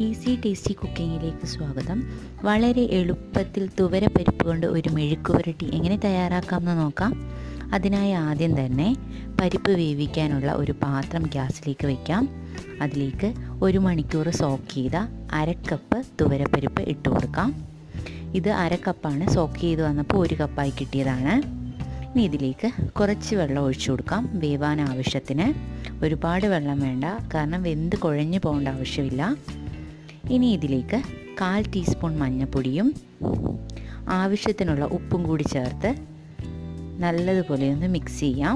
easy tasty കുക്കിങ്ങിലേക്ക് സ്വാഗതം വളരെ എളുപ്പത്തിൽ തുവര പരിപ്പ് കൊണ്ട് ഒരു മെഴുക്കുപുരട്ടി എങ്ങനെ തയ്യാറാക്കാമെന്ന് നോക്കാം അതിനായി ആദ്യം തന്നെ പരിപ്പ് വേവിക്കാനുള്ള ഒരു പാത്രം ഗ്യാസിലേക്ക് വയ്ക്കാം അതിലേക്ക് ഒരു മണിക്കൂർ സോക്ക് ചെയ്ത അരക്കപ്പ് തുവരപ്പരിപ്പ് ഇട്ട് കൊടുക്കാം ഇത് അരക്കപ്പാണ് സോക്ക് ചെയ്ത് വന്നപ്പോൾ ഒരു കപ്പായി കിട്ടിയതാണ് ഇനി ഇതിലേക്ക് കുറച്ച് വെള്ളം ഒഴിച്ചു കൊടുക്കാം വേവാൻ ആവശ്യത്തിന് ഒരുപാട് വെള്ളം വേണ്ട കാരണം വെന്ത് കുഴഞ്ഞു പോകേണ്ട ആവശ്യമില്ല ഇനി ഇതിലേക്ക് കാൽ ടീസ്പൂൺ മഞ്ഞൾപ്പൊടിയും ആവശ്യത്തിനുള്ള ഉപ്പും കൂടി ചേർത്ത് നല്ലതുപോലെ ഒന്ന് മിക്സ് ചെയ്യാം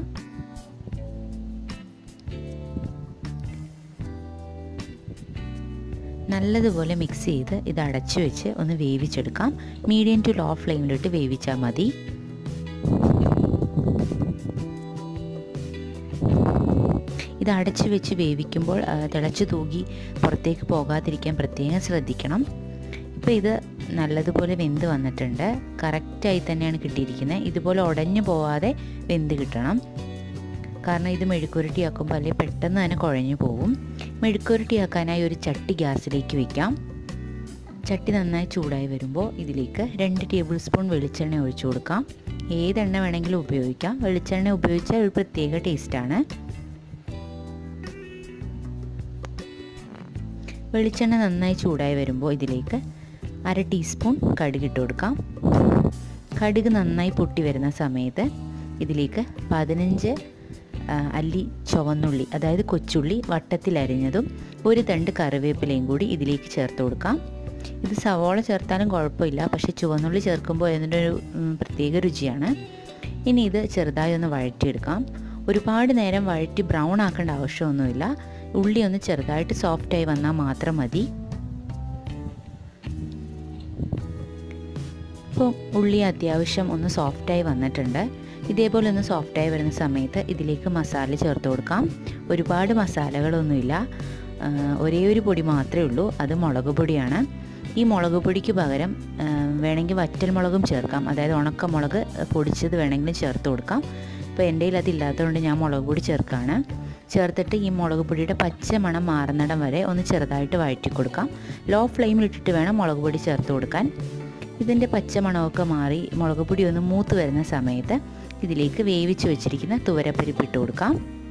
നല്ലതുപോലെ മിക്സ് ചെയ്ത് ഇത് അടച്ചു വെച്ച് ഒന്ന് വേവിച്ചെടുക്കാം മീഡിയം ടു ലോ ഫ്ലെയിമിലിട്ട് വേവിച്ചാൽ മതി ഇത് അടച്ചു വെച്ച് വേവിക്കുമ്പോൾ തിളച്ച് തൂകി പുറത്തേക്ക് പോകാതിരിക്കാൻ പ്രത്യേകം ശ്രദ്ധിക്കണം ഇപ്പോൾ ഇത് നല്ലതുപോലെ വെന്ത് വന്നിട്ടുണ്ട് കറക്റ്റായി തന്നെയാണ് കിട്ടിയിരിക്കുന്നത് ഇതുപോലെ ഉടഞ്ഞു പോവാതെ വെന്ത് കിട്ടണം കാരണം ഇത് മെഴുക്കുരുട്ടിയാക്കുമ്പോൾ അല്ലെങ്കിൽ പെട്ടെന്ന് തന്നെ കുഴഞ്ഞു പോകും മെഴുക്കുരുട്ടിയാക്കാനായി ഒരു ചട്ടി ഗ്യാസിലേക്ക് വയ്ക്കാം ചട്ടി നന്നായി ചൂടായി വരുമ്പോൾ ഇതിലേക്ക് രണ്ട് ടേബിൾ സ്പൂൺ വെളിച്ചെണ്ണ ഒഴിച്ചു കൊടുക്കാം ഏതെണ്ണ വേണമെങ്കിലും ഉപയോഗിക്കാം വെളിച്ചെണ്ണ ഉപയോഗിച്ചാൽ ഒരു പ്രത്യേക ടേസ്റ്റാണ് വെളിച്ചെണ്ണ നന്നായി ചൂടായി വരുമ്പോൾ ഇതിലേക്ക് അര ടീസ്പൂൺ കടുക് ഇട്ട് കൊടുക്കാം കടുക് നന്നായി പൊട്ടി വരുന്ന സമയത്ത് ഇതിലേക്ക് പതിനഞ്ച് അല്ലി ചുവന്നുള്ളി അതായത് കൊച്ചുള്ളി വട്ടത്തിൽ അരിഞ്ഞതും ഒരു തണ്ട് കറിവേപ്പിലയും കൂടി ഇതിലേക്ക് ചേർത്ത് കൊടുക്കാം ഇത് സവോള ചേർത്താലും കുഴപ്പമില്ല പക്ഷേ ചുവന്നുള്ളി ചേർക്കുമ്പോൾ അതിൻ്റെ ഒരു പ്രത്യേക രുചിയാണ് ഇനി ഇത് ചെറുതായി ഒന്ന് വഴറ്റിയെടുക്കാം ഒരുപാട് നേരം വഴറ്റി ബ്രൗൺ ആക്കേണ്ട ആവശ്യമൊന്നുമില്ല ഉള്ളി ഒന്ന് ചെറുതായിട്ട് സോഫ്റ്റായി വന്നാൽ മാത്രം മതി ഇപ്പോൾ ഉള്ളി അത്യാവശ്യം ഒന്ന് സോഫ്റ്റായി വന്നിട്ടുണ്ട് ഇതേപോലെ ഒന്ന് സോഫ്റ്റായി വരുന്ന സമയത്ത് ഇതിലേക്ക് മസാല ചേർത്ത് കൊടുക്കാം ഒരുപാട് മസാലകളൊന്നുമില്ല ഒരേ ഒരു പൊടി മാത്രമേ ഉള്ളൂ അത് മുളക് പൊടിയാണ് ഈ മുളക് പൊടിക്ക് പകരം വേണമെങ്കിൽ വറ്റൽ മുളകും ചേർക്കാം അതായത് ഉണക്കമുളക് പൊടിച്ചത് വേണമെങ്കിലും ചേർത്ത് കൊടുക്കാം ഇപ്പോൾ എൻ്റെ കയ്യിൽ അതില്ലാത്തതുകൊണ്ട് ഞാൻ മുളക് പൊടി ചേർക്കുകയാണ് ചേർത്തിട്ട് ഈ മുളക് പൊടിയുടെ പച്ച മണം മാറുന്നിടം വരെ ഒന്ന് ചെറുതായിട്ട് വഴറ്റി കൊടുക്കാം ലോ ഫ്ലെയിമിലിട്ടിട്ട് വേണം മുളക് പൊടി ചേർത്ത് കൊടുക്കാൻ ഇതിൻ്റെ പച്ച മണമൊക്കെ മാറി മുളക് പൊടി ഒന്ന് മൂത്ത് വരുന്ന സമയത്ത് ഇതിലേക്ക് വേവിച്ച് വെച്ചിരിക്കുന്ന തുവരപ്പരിപ്പ് ഇട്ട് കൊടുക്കാം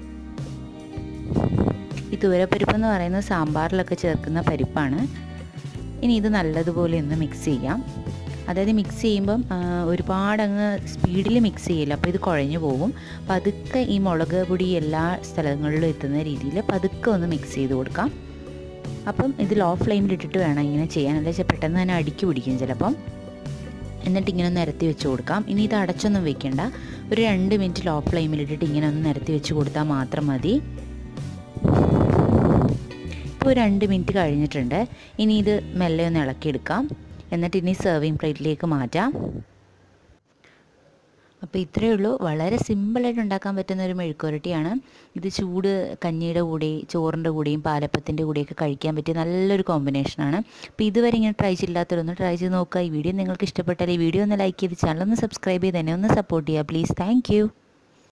ഈ തുവരപ്പരിപ്പ് എന്ന് പറയുന്നത് സാമ്പാറിലൊക്കെ ചേർക്കുന്ന പരിപ്പാണ് ഇനി ഇത് നല്ലതുപോലെ ഒന്ന് മിക്സ് ചെയ്യാം അതായത് മിക്സ് ചെയ്യുമ്പം ഒരുപാട് അങ്ങ് സ്പീഡിൽ മിക്സ് ചെയ്യില്ല അപ്പോൾ ഇത് കുഴഞ്ഞു പോകും പതുക്കെ ഈ മുളക് പൊടി എല്ലാ സ്ഥലങ്ങളിലും എത്തുന്ന രീതിയിൽ പതുക്കെ ഒന്ന് മിക്സ് ചെയ്ത് കൊടുക്കാം അപ്പം ഇത് ലോ ഫ്ലെയിമിൽ ഇട്ടിട്ട് വേണം ഇങ്ങനെ ചെയ്യാൻ അല്ലെങ്കിൽ വെച്ചാൽ പെട്ടെന്ന് തന്നെ അടുക്കി പിടിക്കും ചിലപ്പം എന്നിട്ട് ഇങ്ങനെ ഒന്ന് നിരത്തി വെച്ച് കൊടുക്കാം ഇനി ഇത് അടച്ചൊന്നും വെക്കേണ്ട ഒരു രണ്ട് മിനിറ്റ് ലോ ഫ്ലെയിമിൽ ഇട്ടിട്ട് ഇങ്ങനെ ഒന്ന് നിരത്തി വെച്ച് കൊടുത്താൽ മാത്രം മതി ഇപ്പോൾ രണ്ട് മിനിറ്റ് കഴിഞ്ഞിട്ടുണ്ട് ഇനി ഇത് മെല്ലെ ഒന്ന് ഇളക്കിയെടുക്കാം എന്നിട്ട് ഇനി സെർവിങ് പ്ലേറ്റിലേക്ക് മാറ്റാം അപ്പോൾ ഇത്രയേ ഉള്ളൂ വളരെ സിമ്പിളായിട്ട് ഉണ്ടാക്കാൻ പറ്റുന്ന ഒരു മെഴുക്കുരട്ടിയാണ് ഇത് ചൂട് കഞ്ഞിയുടെ കൂടെ ചോറിൻ്റെ കൂടെയും പാലപ്പത്തിൻ്റെ കൂടെയൊക്കെ കഴിക്കാൻ പറ്റിയ നല്ലൊരു കോമ്പിനേഷനാണ് അപ്പോൾ ഇതുവരെ ഇങ്ങനെ ട്രൈ ചെയ്തില്ലാത്തവരൊന്ന് ട്രൈ ചെയ്ത് നോക്കുക ഈ വീഡിയോ നിങ്ങൾക്ക് ഇഷ്ടപ്പെട്ടാൽ ഈ വീഡിയോ ഒന്ന് ലൈക്ക് ചെയ്ത് ചാനൽ ഒന്ന് സബ്സ്ക്രൈബ് ചെയ്ത് തന്നെ ഒന്ന് സപ്പോർട്ട് ചെയ്യുക പ്ലീസ് താങ്ക്